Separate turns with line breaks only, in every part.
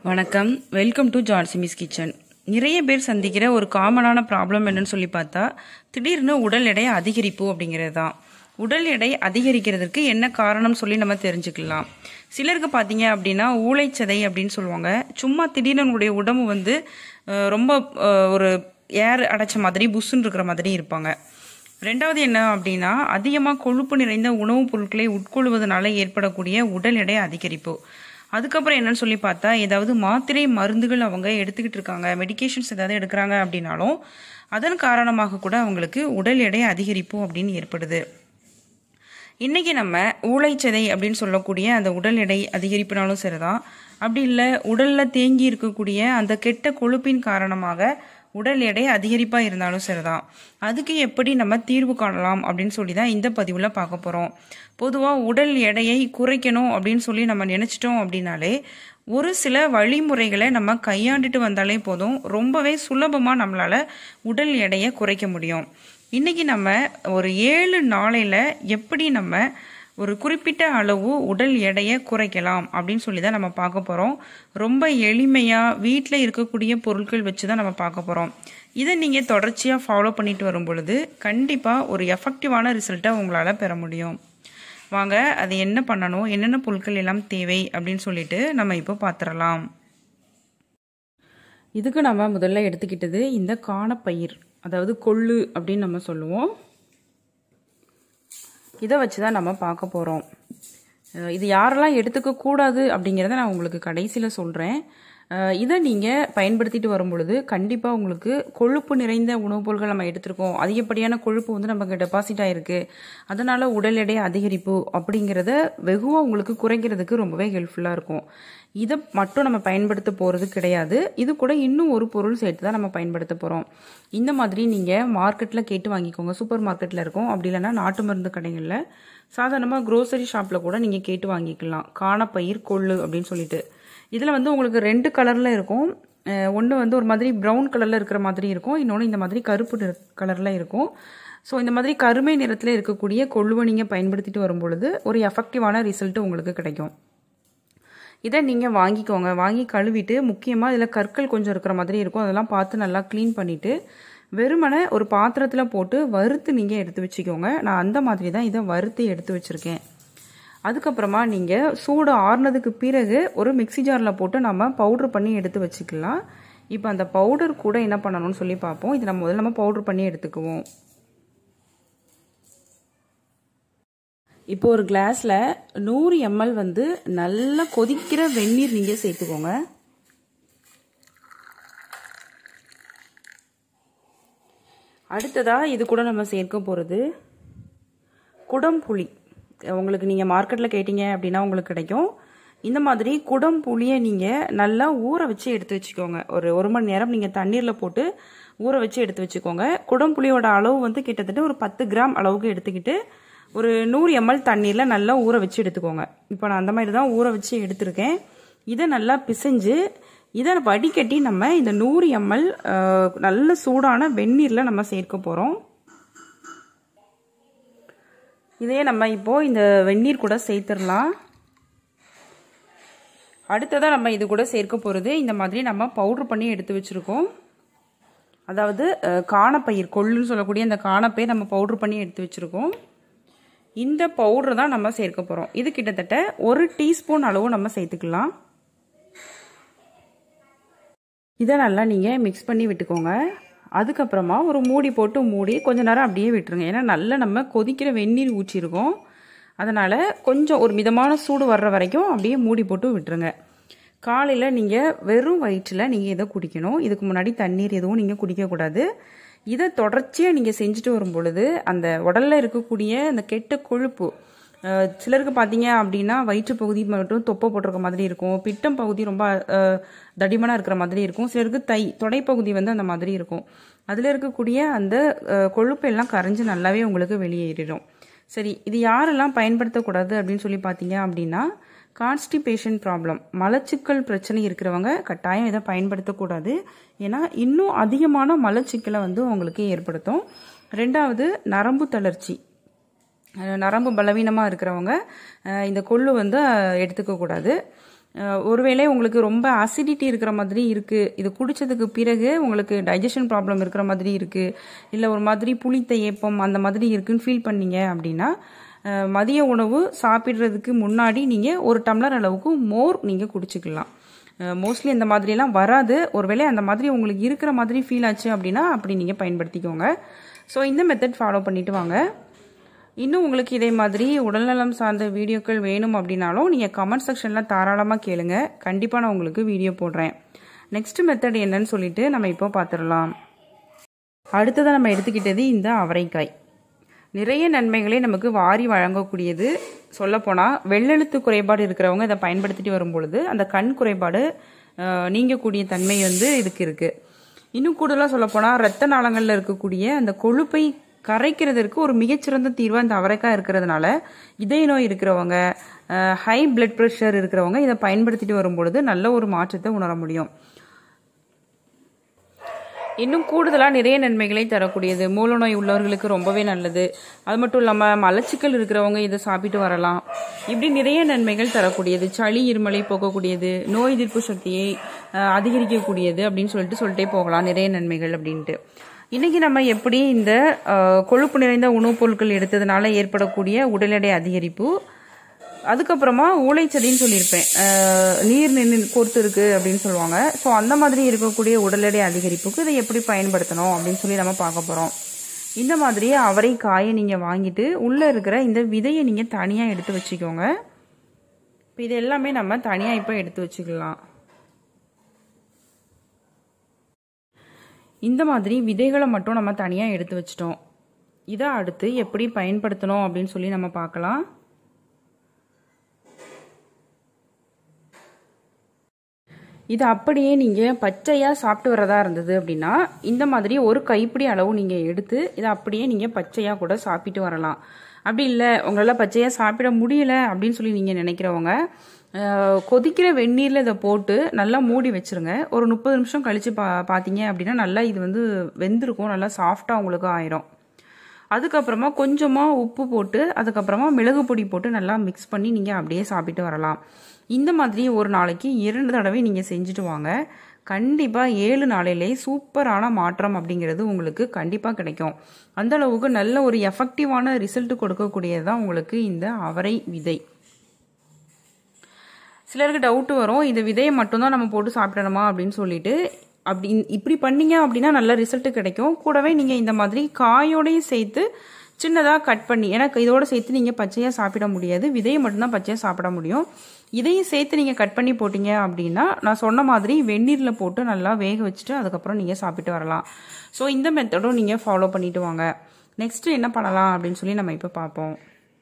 வணக்கம் welcome to ஜான்சிமிஸ் kitchen நிறைய பேர் சந்திக்கிற ஒரு காமனான ப்ராப்ளம் என்னன்னு சொல்லி பார்த்தா திடீர்னு உடல் எடை அதிகரிப்பு அப்படிங்கிறது தான் உடல் எடை அதிகரிக்கிறதுக்கு என்ன காரணம் சொல்லி நம்ம தெரிஞ்சுக்கலாம் சிலருக்கு பார்த்தீங்க அப்படின்னா ஊளைச்சதை அப்படின்னு சொல்லுவாங்க சும்மா திடீர்னு உங்களுடைய உடம்பு வந்து அஹ், ரொம்ப அஹ், ஒரு ஏர் அடைச்ச மாதிரி புஷ்ஷுன்னு இருக்கிற மாதிரி இருப்பாங்க ரெண்டாவது என்ன அப்படின்னா அதிகமாக கொழுப்பு நிறைந்த உணவுப் பொருட்களை உட்கொள்வதனால ஏற்படக்கூடிய உடல் எடை அதிகரிப்பு அதுக்கப்புறம் என்னன்னு சொல்லி பார்த்தா ஏதாவது மாத்திரை மருந்துகள் அவங்க எடுத்துக்கிட்டு இருக்காங்க மெடிகேஷன்ஸ் ஏதாவது எடுக்கிறாங்க அப்படின்னாலும் அதன் காரணமாக கூட அவங்களுக்கு உடல் எடை அதிகரிப்பு அப்படின்னு ஏற்படுது இன்னைக்கு நம்ம ஊளைச்சதை அப்படின்னு சொல்லக்கூடிய அந்த உடல் எடை அதிகரிப்பினாலும் சரிதான் அப்படி இல்லை உடல்ல தேங்கி இருக்கக்கூடிய அந்த கெட்ட கொழுப்பின் காரணமாக உடல் எடை அதிகரிப்பா இருந்தாலும் சரிதான் அதுக்கு எப்படி நம்ம தீர்வு காணலாம் அப்படின்னு சொல்லி தான் இந்த பதிவுல பார்க்க போறோம் பொதுவா உடல் எடையை குறைக்கணும் அப்படின்னு சொல்லி நம்ம நினைச்சிட்டோம் அப்படின்னாலே ஒரு சில வழிமுறைகளை நம்ம கையாண்டுட்டு வந்தாலே போதும் ரொம்பவே சுலபமா நம்மளால உடல் எடையை குறைக்க முடியும் இன்னைக்கு நம்ம ஒரு ஏழு நாளையில எப்படி நம்ம ஒரு குறிப்பிட்ட அளவு உடல் எடையை குறைக்கலாம் அப்படின்னு சொல்லி தான் நம்ம பார்க்க போறோம் ரொம்ப எளிமையா வீட்டில் இருக்கக்கூடிய பொருட்கள் வச்சு தான் நம்ம பார்க்க போறோம் இதை நீங்க தொடர்ச்சியா ஃபாலோ பண்ணிட்டு வரும் பொழுது கண்டிப்பா ஒரு எஃபெக்டிவான ரிசல்ட்டை உங்களால பெற முடியும் வாங்க அது என்ன பண்ணணும் என்னென்ன பொருட்கள் எல்லாம் தேவை அப்படின்னு சொல்லிட்டு நம்ம இப்போ பார்த்துடலாம் இதுக்கு நம்ம முதல்ல எடுத்துக்கிட்டது இந்த காணப்பயிர் அதாவது கொள்ளு அப்படின்னு நம்ம சொல்லுவோம் இதை வச்சு தான் நம்ம பார்க்க போகிறோம் இது யாரெல்லாம் எடுத்துக்க கூடாது அப்படிங்கிறத நான் உங்களுக்கு கடைசியில் சொல்கிறேன் இதை நீங்கள் பயன்படுத்திட்டு வரும் பொழுது கண்டிப்பாக உங்களுக்கு கொழுப்பு நிறைந்த உணவுப் பொருட்கள் நம்ம எடுத்திருக்கோம் அதிகப்படியான கொழுப்பு வந்து நமக்கு டெபாசிட் ஆயிருக்கு அதனால உடல் எடை அதிகரிப்பு அப்படிங்கிறத வெகுவாக உங்களுக்கு குறைக்கிறதுக்கு ரொம்பவே ஹெல்ப்ஃபுல்லாக இருக்கும் இதை மட்டும் நம்ம பயன்படுத்த போகிறது கிடையாது இது கூட இன்னும் ஒரு பொருள் சேர்த்து தான் நம்ம பயன்படுத்த போகிறோம் இந்த மாதிரி நீங்கள் மார்க்கெட்டில் கேட்டு வாங்கிக்கோங்க சூப்பர் மார்க்கெட்டில் இருக்கும் அப்படி இல்லைன்னா நாட்டு மருந்து கடைகளில் சாதாரணமாக க்ரோசரி ஷாப்பில் கூட நீங்கள் கேட்டு வாங்கிக்கலாம் காணப்பயிர் கொள்ளு அப்படின்னு சொல்லிட்டு இதில் வந்து உங்களுக்கு ரெண்டு கலரில் இருக்கும் ஒன்று வந்து ஒரு மாதிரி ப்ரௌன் கலரில் இருக்கிற மாதிரி இருக்கும் இன்னொன்று இந்த மாதிரி கருப்பு நிற கலரில் இருக்கும் ஸோ இந்த மாதிரி கருமை நிறத்தில் இருக்கக்கூடிய கொள்ளுவை நீங்கள் பயன்படுத்திட்டு வரும் பொழுது ஒரு எஃபெக்டிவான ரிசல்ட் உங்களுக்கு கிடைக்கும் இதை நீங்கள் வாங்கிக்கோங்க வாங்கி கழுவிட்டு முக்கியமாக இதில் கற்கள் கொஞ்சம் இருக்கிற மாதிரி இருக்கும் அதெல்லாம் பார்த்து நல்லா க்ளீன் பண்ணிவிட்டு வெறுமனை ஒரு பாத்திரத்தில் போட்டு வறுத்து நீங்கள் எடுத்து வச்சுக்கோங்க நான் அந்த மாதிரி தான் இதை வறுத்து எடுத்து வச்சுருக்கேன் அதுக்கப்புறமா நீங்கள் சூடு ஆறுனதுக்கு பிறகு ஒரு மிக்சி ஜாரில் போட்டு நம்ம பவுட்ரு பண்ணி எடுத்து வச்சுக்கலாம் இப்போ அந்த பவுடர் கூட என்ன பண்ணணும்னு சொல்லி பார்ப்போம் இது நம்ம முதல்ல நம்ம பவுட்ரு பண்ணி எடுத்துக்குவோம் இப்போ ஒரு கிளாஸில் நூறு எம்எல் வந்து நல்லா கொதிக்கிற வெந்நீர் நீங்கள் சேர்த்துக்கோங்க அடுத்ததாக இது கூட நம்ம சேர்க்க போகிறது குடம்புளி உங்களுக்கு நீங்கள் மார்க்கெட்டில் கேட்டிங்க அப்படின்னா உங்களுக்கு கிடைக்கும் இந்த மாதிரி குடம் புளியை நீங்கள் நல்லா ஊற வச்சு எடுத்து வச்சுக்கோங்க ஒரு ஒரு மணி நேரம் நீங்கள் தண்ணீரில் போட்டு ஊற வச்சு எடுத்து வச்சுக்கோங்க குடம் புளியோட அளவு வந்து கிட்டத்தட்ட ஒரு பத்து கிராம் அளவுக்கு எடுத்துக்கிட்டு ஒரு நூறு எம்எல் தண்ணீரில் நல்லா ஊற வச்சு எடுத்துக்கோங்க இப்போ நான் அந்த மாதிரி தான் ஊற வச்சு எடுத்திருக்கேன் இதை நல்லா பிசைஞ்சு இதை வடிகட்டி நம்ம இந்த நூறு எம்எல் நல்ல சூடான வெந்நீரில் நம்ம சேர்க்க போகிறோம் இதையே நம்ம இப்போ இந்த வெந்நீர் கூட சேர்த்துடலாம் அடுத்ததாக நம்ம இது கூட சேர்க்க போகிறது இந்த மாதிரி நம்ம பவுட்ரு பண்ணி எடுத்து வச்சுருக்கோம் அதாவது காணப்பயிர் கொள்ளுன்னு சொல்லக்கூடிய இந்த காணப்பயிர் நம்ம பவுட்ரு பண்ணி எடுத்து வச்சுருக்கோம் இந்த பவுட்ரு தான் நம்ம சேர்க்க போகிறோம் இது கிட்டத்தட்ட ஒரு டீஸ்பூன் அளவு நம்ம சேர்த்துக்கலாம் இதை நல்லா நீங்கள் மிக்ஸ் பண்ணி விட்டுக்கோங்க அதுக்கப்புறமா ஒரு மூடி போட்டு மூடி கொஞ்ச நேரம் அப்படியே விட்டுருங்க ஏன்னா நல்லா நம்ம கொதிக்கிற வெந்நீர் ஊற்றிருக்கோம் அதனால் கொஞ்சம் ஒரு மிதமான சூடு வர்ற வரைக்கும் அப்படியே மூடி போட்டு விட்டுருங்க காலையில் நீங்கள் வெறும் வயிற்றில் நீங்கள் இதை குடிக்கணும் இதுக்கு முன்னாடி தண்ணீர் எதுவும் நீங்கள் குடிக்கக்கூடாது இதை தொடர்ச்சியாக நீங்கள் செஞ்சுட்டு வரும் பொழுது அந்த உடலில் இருக்கக்கூடிய அந்த கெட்ட கொழுப்பு சிலருக்கு பார்த்தீங்க அப்படின்னா வயிற்று பகுதி மட்டும் தொப்பை போட்டிருக்க மாதிரி இருக்கும் பிட்டம் பகுதி ரொம்ப தடிமனாக இருக்கிற மாதிரி இருக்கும் சிலருக்கு தை தொடைப்பகுதி வந்து அந்த மாதிரி இருக்கும் அதில் இருக்கக்கூடிய அந்த கொழுப்பு எல்லாம் கரைஞ்சி நல்லாவே உங்களுக்கு வெளியேறிடும் சரி இது யாரெல்லாம் பயன்படுத்தக்கூடாது அப்படின்னு சொல்லி பார்த்தீங்க அப்படின்னா கான்ஸ்டிபேஷன் ப்ராப்ளம் மலச்சிக்கல் பிரச்சனை இருக்கிறவங்க கட்டாயம் இதை பயன்படுத்தக்கூடாது ஏன்னா இன்னும் அதிகமான மலச்சிக்கலை வந்து உங்களுக்கு ஏற்படுத்தும் ரெண்டாவது நரம்பு தளர்ச்சி நரம்பு பலவீனமாக இருக்கிறவங்க இந்த கொள்ளு வந்து எடுத்துக்கக்கூடாது அஹ் ஒருவேளை உங்களுக்கு ரொம்ப அசிடிட்டி இருக்கிற மாதிரி இருக்குது இது குடித்ததுக்கு பிறகு உங்களுக்கு டைஜஷன் ப்ராப்ளம் இருக்கிற மாதிரி இருக்குது இல்லை ஒரு மாதிரி புளித்த ஏப்பம் அந்த மாதிரி இருக்குன்னு ஃபீல் பண்ணீங்க அப்படின்னா அஹ் மதிய உணவு சாப்பிட்றதுக்கு முன்னாடி நீங்கள் ஒரு டம்ளர் அளவுக்கு மோர் நீங்கள் குடிச்சிக்கலாம் மோஸ்ட்லி இந்த மாதிரியெல்லாம் வராது ஒருவேளை அந்த மாதிரி உங்களுக்கு இருக்கிற மாதிரி ஃபீல் ஆச்சு அப்படின்னா அப்படி நீங்கள் பயன்படுத்திக்கோங்க ஸோ இந்த மெத்தட் ஃபாலோ பண்ணிட்டு வாங்க இன்னும் உங்களுக்கு இதே மாதிரி உடல்நலம் சார்ந்த வீடியோக்கள் வேணும் அப்படின்னாலும் நீங்கள் கமெண்ட் செக்ஷனில் தாராளமாக கேளுங்க கண்டிப்பாக நான் உங்களுக்கு வீடியோ போடுறேன் நெக்ஸ்ட் மெத்தட் என்னன்னு சொல்லிட்டு நம்ம இப்போ பார்த்துடலாம் அடுத்ததாக நம்ம எடுத்துக்கிட்டது இந்த அவரைக்காய் நிறைய நன்மைகளை நமக்கு வாரி வழங்கக்கூடியது சொல்லப்போனால் வெள்ளெழுத்து குறைபாடு இருக்கிறவங்க இதை பயன்படுத்திட்டு வரும்பொழுது அந்த கண் குறைபாடு அஹ், நீங்கக்கூடிய தன்மை வந்து இதுக்கு இருக்குது இன்னும் கூடுதலாக சொல்லப்போனால் ரத்த நாளங்களில் இருக்கக்கூடிய அந்த கொழுப்பை கரைக்கிறதற்கு ஒரு மிகச்சிறந்த தீர்வு அந்த அவரைக்காய் இருக்கிறதுனால இதய நோய் இருக்கிறவங்க ஹை பிளட் ப்ரெஷர் இருக்கிறவங்க இதை பயன்படுத்திட்டு வரும்பொழுது நல்ல ஒரு மாற்றத்தை உணர முடியும் இன்னும் கூடுதலாக நிறைய நன்மைகளை தரக்கூடியது மூல நோய் உள்ளவர்களுக்கு ரொம்பவே நல்லது அது மட்டும் இல்லாமல் மலச்சிக்கல் இருக்கிறவங்க இதை சாப்பிட்டு வரலாம் இப்படி நிறைய நன்மைகள் தரக்கூடியது சளி இருமலை போக்கக்கூடியது நோய் எதிர்ப்பு சக்தியை அஹ், அதிகரிக்கக்கூடியது அப்படின்னு சொல்லிட்டு சொல்லிட்டே போகலாம் நிறைய நன்மைகள் அப்படின்ட்டு இன்னைக்கு நம்ம எப்படி இந்த அஹ், கொழுப்பு நிறைந்த உணவுப் பொருட்கள் எடுத்ததுனால ஏற்படக்கூடிய உடல் எடை அதிகரிப்பு அதுக்கப்புறமா ஊளைச்சதின்னு சொல்லியிருப்பேன் அஹ், நீர் நின்று கோர்த்து இருக்கு அப்படின்னு சொல்லுவாங்க ஸோ அந்த மாதிரி இருக்கக்கூடிய உடல் எடை அதிகரிப்புக்கு இதை எப்படி பயன்படுத்தணும் அப்படின்னு சொல்லி நம்ம பார்க்க போகிறோம் இந்த மாதிரி அவரை காயை நீங்கள் வாங்கிட்டு உள்ளே இருக்கிற இந்த விதையை நீங்கள் தனியாக எடுத்து வச்சுக்கோங்க இப்போ இது எல்லாமே நம்ம தனியாக இப்போ எடுத்து வச்சுக்கலாம் இந்த மாதிரி விதைகளை மட்டும் நம்ம தனியாக எடுத்து வச்சிட்டோம் இதை அடுத்து எப்படி பயன்படுத்தணும் அப்படின்னு சொல்லி நம்ம பார்க்கலாம் இது அப்படியே நீங்கள் பச்சையாக சாப்பிட்டு வரதா இருந்தது அப்படின்னா இந்த மாதிரி ஒரு கைப்பிடி அளவு நீங்கள் எடுத்து இதை அப்படியே நீங்கள் பச்சையாக கூட சாப்பிட்டு வரலாம் அப்படி இல்லை உங்களால் பச்சையாக சாப்பிட முடியல அப்படின்னு சொல்லி நீங்கள் நினைக்கிறவங்க அஹ், கொதிக்கிற வெந்நீரில் இதை போட்டு நல்லா மூடி வச்சிருங்க ஒரு முப்பது நிமிஷம் கழித்து பா பார்த்தீங்க அப்படின்னா நல்லா இது வந்து வெந்திருக்கும் நல்லா சாஃப்டாக உங்களுக்கு ஆயிரும் அதுக்கப்புறமா கொஞ்சமாக உப்பு போட்டு அதுக்கப்புறமா மிளகு பொடி போட்டு நல்லா மிக்ஸ் பண்ணி நீங்கள் அப்படியே சாப்பிட்டு வரலாம் இந்த மாதிரி ஒரு நாளைக்கு இரண்டு தடவை நீங்கள் செஞ்சுட்டு வாங்க கண்டிப்பாக ஏழு நாளையிலே சூப்பரான மாற்றம் அப்படிங்கிறது உங்களுக்கு கண்டிப்பாக கிடைக்கும் அந்த அளவுக்கு நல்ல ஒரு எஃபெக்டிவான ரிசல்ட் கொடுக்கக்கூடியது தான் உங்களுக்கு இந்த அவரை விதை சிலருக்கு டவுட் வரும் இந்த விதையை மட்டும்தான் நம்ம போட்டு சாப்பிடணுமா அப்படின்னு சொல்லிட்டு அப்படி இப்படி பண்ணீங்க அப்படின்னா நல்ல ரிசல்ட் கிடைக்கும் கூடவே நீங்கள் இந்த மாதிரி காயோடையும் சேர்த்து சின்னதாக கட் பண்ணி ஏன்னா இதோட சேர்த்து நீங்கள் பச்சையாக சாப்பிட முடியாது விதையை மட்டும்தான் பச்சையாக சாப்பிட முடியும் இதையும் சேர்த்து நீங்கள் கட் பண்ணி போட்டீங்க அப்படின்னா நான் சொன்ன மாதிரி வெந்நீரில் போட்டு நல்லா வேக வச்சுட்டு அதுக்கப்புறம் நீங்கள் சாப்பிட்டு வரலாம் ஸோ இந்த மெத்தடும் நீங்கள் ஃபாலோ பண்ணிட்டு வாங்க நெக்ஸ்ட்டு என்ன பண்ணலாம் அப்படின்னு சொல்லி நம்ம இப்போ பார்ப்போம்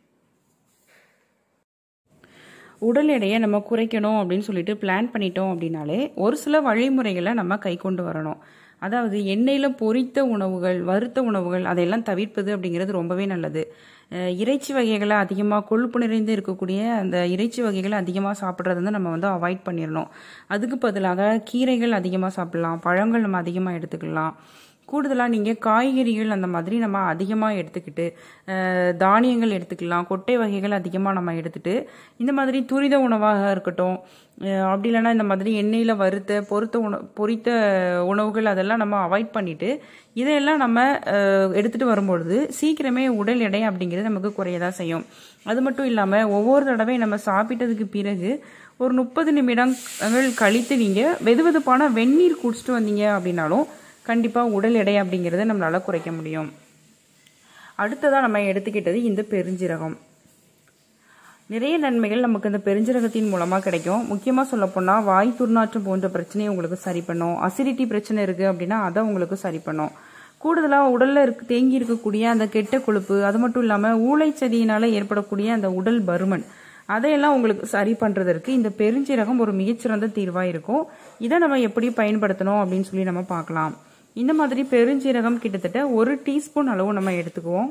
உடல் எடையை நம்ம குறைக்கணும் அப்படின்னு சொல்லிட்டு பிளான் பண்ணிட்டோம் அப்படின்னாலே ஒரு சில வழிமுறைகளை நம்ம கை கொண்டு வரணும் அதாவது எண்ணெயில் பொரித்த உணவுகள் வறுத்த உணவுகள் அதையெல்லாம் தவிர்ப்பது அப்படிங்கிறது ரொம்பவே நல்லது அஹ் இறைச்சி வகைகளை அதிகமாக கொழுப்பு நிறைந்து இருக்கக்கூடிய அந்த இறைச்சி வகைகளை அதிகமாக சாப்பிட்றது வந்து நம்ம வந்து அவாய்ட் பண்ணிடணும் அதுக்கு பதிலாக கீரைகள் அதிகமாக சாப்பிடலாம் பழங்கள் நம்ம அதிகமாக எடுத்துக்கலாம் கூடுதலாக நீங்கள் காய்கறிகள் அந்த மாதிரி நம்ம அதிகமாக எடுத்துக்கிட்டு அஹ், தானியங்கள் எடுத்துக்கலாம் கொட்டை வகைகள் அதிகமாக நம்ம எடுத்துட்டு இந்த மாதிரி துரித உணவாக இருக்கட்டும் அஹ், அப்படி இல்லைன்னா இந்த மாதிரி எண்ணெயில் வறுத்த பொறுத்த உண பொரித்த உணவுகள் அதெல்லாம் நம்ம அவாய்ட் பண்ணிட்டு இதையெல்லாம் நம்ம அஹ், எடுத்துட்டு வரும்பொழுது சீக்கிரமே உடல் எடை அப்படிங்கிறது நமக்கு குறையதான் செய்யும் அது மட்டும் இல்லாமல் ஒவ்வொரு தடவை நம்ம சாப்பிட்டதுக்கு பிறகு ஒரு முப்பது நிமிடங்கள் கழித்து நீங்கள் வெதுவெதுப்பான வெந்நீர் குடிச்சிட்டு வந்தீங்க அப்படின்னாலும் கண்டிப்பாக உடல் எடை அப்படிங்கிறத நம்மளால் குறைக்க முடியும் அடுத்ததாக நம்ம எடுத்துக்கிட்டது இந்த பெருஞ்சீரகம் நிறைய நன்மைகள் நமக்கு இந்த பெருஞ்சீரகத்தின் மூலமாக கிடைக்கும் முக்கியமாக சொல்லப்போனால் வாய் துர்நாற்றம் போன்ற பிரச்சனையை உங்களுக்கு சரி பண்ணும் அசிடிட்டி பிரச்சனை இருக்குது அப்படின்னா அதை உங்களுக்கு சரி பண்ணும் கூடுதலாக உடலில் இருக்கு தேங்கி இருக்கக்கூடிய அந்த கெட்ட கொழுப்பு அது மட்டும் இல்லாமல் ஊளைச்சதியினால் ஏற்படக்கூடிய அந்த உடல் பருமன் அதையெல்லாம் உங்களுக்கு சரி பண்ணுறதற்கு இந்த பெருஞ்சீரகம் ஒரு மிகச்சிறந்த தீர்வாக இருக்கும் இதை நம்ம எப்படி பயன்படுத்தணும் அப்படின்னு சொல்லி நம்ம பார்க்கலாம் இந்த மாதிரி பெருஞ்சீரகம் கிட்டத்தட்ட ஒரு டீஸ்பூன் அளவு நம்ம எடுத்துக்குவோம்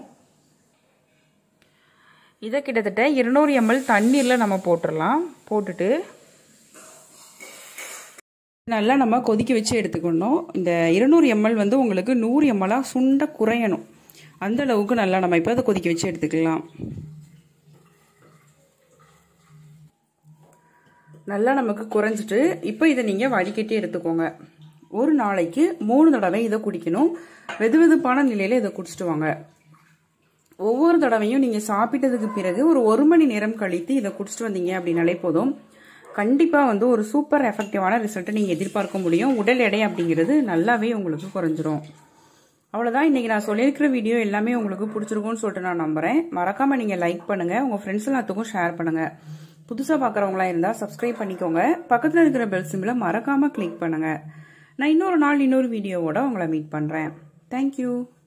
இதை கிட்டத்தட்ட இருநூறு எம்எல் தண்ணீரில் நம்ம போட்டுடலாம் போட்டுட்டு நல்லா நம்ம கொதிக்க வச்சு எடுத்துக்கணும் இந்த இருநூறு எம்எல் வந்து உங்களுக்கு நூறு எம்எல்லாக சுண்ட குறையணும் அந்த அளவுக்கு நல்லா நம்ம இப்போ அதை கொதிக்க வச்சு எடுத்துக்கலாம் நல்லா நமக்கு குறைஞ்சிட்டு இப்போ இதை நீங்கள் வடிகட்டி எடுத்துக்கோங்க ஒரு நாளைக்கு மூணு தடவை இதை குடிக்கணும் வெது வெதுப்பான நிலையில் இதை குடிச்சிட்டு வாங்க ஒவ்வொரு தடவையும் நீங்கள் சாப்பிட்டதுக்கு பிறகு ஒரு ஒரு மணி நேரம் கழித்து இதை குடிச்சிட்டு வந்தீங்க அப்படின்னாலே போதும் கண்டிப்பாக வந்து ஒரு சூப்பர் எஃபெக்டிவான ரிசல்ட்டை நீங்கள் எதிர்பார்க்க முடியும் உடல் எடை அப்படிங்கிறது நல்லாவே உங்களுக்கு குறைஞ்சிரும் அவ்வளோதான் இன்றைக்கி நான் சொல்லியிருக்கிற வீடியோ எல்லாமே உங்களுக்கு பிடிச்சிருக்கும்னு சொல்லிட்டு நான் நம்புகிறேன் மறக்காமல் நீங்கள் லைக் பண்ணுங்கள் உங்கள் ஃப்ரெண்ட்ஸ் எல்லாத்துக்கும் ஷேர் பண்ணுங்கள் புதுசாக பார்க்குறவங்களா இருந்தால் சப்ஸ்கிரைப் பண்ணிக்கோங்க பக்கத்தில் இருக்கிற பெல் சிம்பிளை மறக்காமல் கிளிக் பண்ணுங்கள் நான் இன்னொரு நாள் இன்னொரு வீடியோவோட உங்களை மீட் பண்ணுறேன் தேங்க்யூ